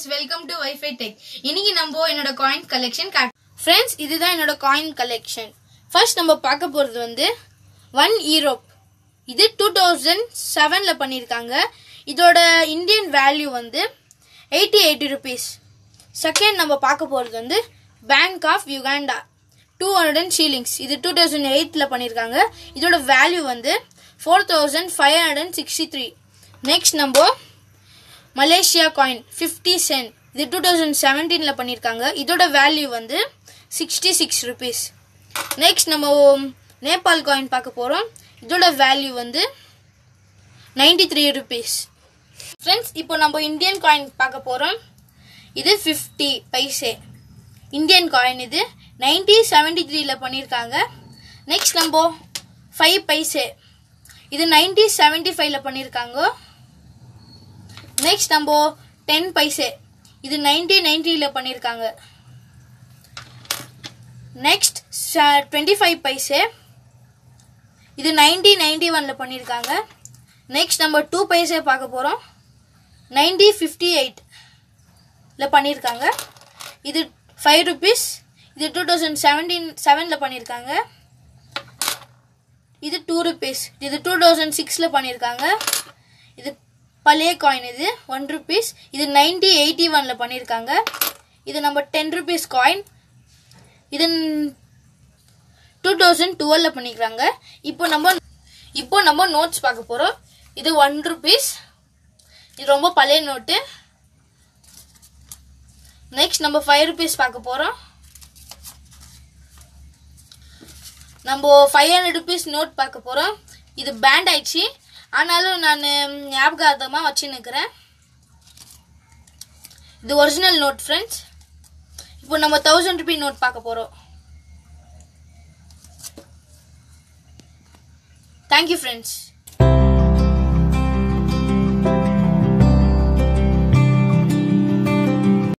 friends welcome to wifi tech இன்னைக்கு நம்ம என்னோட காயின் கலெக்ஷன் ஃப்ரெண்ட்ஸ் இதுதான் என்னோட காயின் கலெக்ஷன் ஃபர்ஸ்ட் நம்ம பார்க்க போகிறது வந்து ஒன் ஈரோப் இது டூ தௌசண்ட் செவனில் பண்ணியிருக்காங்க இதோட இந்தியன் வேல்யூ வந்து எயிட்டி எயிட்டி ருபீஸ் செகண்ட் நம்ம பார்க்க போகிறது வந்து bank of Uganda two hundred and shillings இது டூ தௌசண்ட் எயிட்டில் பண்ணியிருக்காங்க இதோட வேல்யூ வந்து four thousand five hundred and sixty three next நம்ம மலேசியா காயின் ஃபிஃப்டி சென்ட் இது டூ தௌசண்ட் செவன்டீனில் பண்ணியிருக்காங்க இதோட வேல்யூ வந்து சிக்ஸ்டி சிக்ஸ் ருபீஸ் நெக்ஸ்ட் நம்ம நேபாள் காயின் பார்க்க போகிறோம் இதோட வேல்யூ வந்து நைன்டி த்ரீ ருபீஸ் ஃப்ரெண்ட்ஸ் இப்போ நம்ம இந்தியன் காயின் பார்க்க போகிறோம் இது ஃபிஃப்டி பைசே இந்தியன் காயின் இது நைன்டி செவன்டி த்ரீல பண்ணியிருக்காங்க நெக்ஸ்ட் நம்ம ஃபைவ் பைசே இது நைன்டி செவன்டி ஃபைவ்ல பண்ணியிருக்காங்க நெக்ஸ்ட் நம்ம டென் பைசே இது நைன்டி நைன்டியில் பண்ணியிருக்காங்க நெக்ஸ்ட் டுவெண்ட்டி ஃபைவ் பைசே இது நைன்டி நைன்டி ஒனில் பண்ணியிருக்காங்க நெக்ஸ்ட் நம்ம டூ பைசே பார்க்க போகிறோம் நைன்டி ஃபிஃப்டி எயிட்டில் பண்ணியிருக்காங்க இது ஃபைவ் ருபீஸ் இது டூ தௌசண்ட் செவன்டீன் செவனில் பண்ணியிருக்காங்க இது டூ ருபீஸ் இது டூ தௌசண்ட் சிக்ஸில் பண்ணியிருக்காங்க இது பழைய காயின் இது ஒன் ருபீஸ் இது நைன்டி எயிட்டி ஒனில் பண்ணியிருக்காங்க இது நம்ம டென் ருபீஸ் காயின் இது டூ தௌசண்ட் டுவெலில் பண்ணிக்கிறாங்க இப்போ நம்ம இப்போ நம்ம நோட்ஸ் பார்க்க போகிறோம் இது ஒன் ருபீஸ் இது ரொம்ப பழைய நோட்டு நெக்ஸ்ட் நம்ம ஃபைவ் ருபீஸ் பார்க்க போகிறோம் நம்ம ஃபைவ் ஹண்ட்ரட் ருபீஸ் நோட் பார்க்க போகிறோம் இது பேண்ட் ஆயிடுச்சு ஆனாலும் நான் ஞாபகார்த்தமாக வச்சு நிற்கிறேன் இது ஒரிஜினல் நோட் ஃப்ரெண்ட்ஸ் இப்போ நம்ம தௌசண்ட் ருபி நோட் பார்க்க போகிறோம் தேங்க்யூ ஃப்ரெண்ட்ஸ்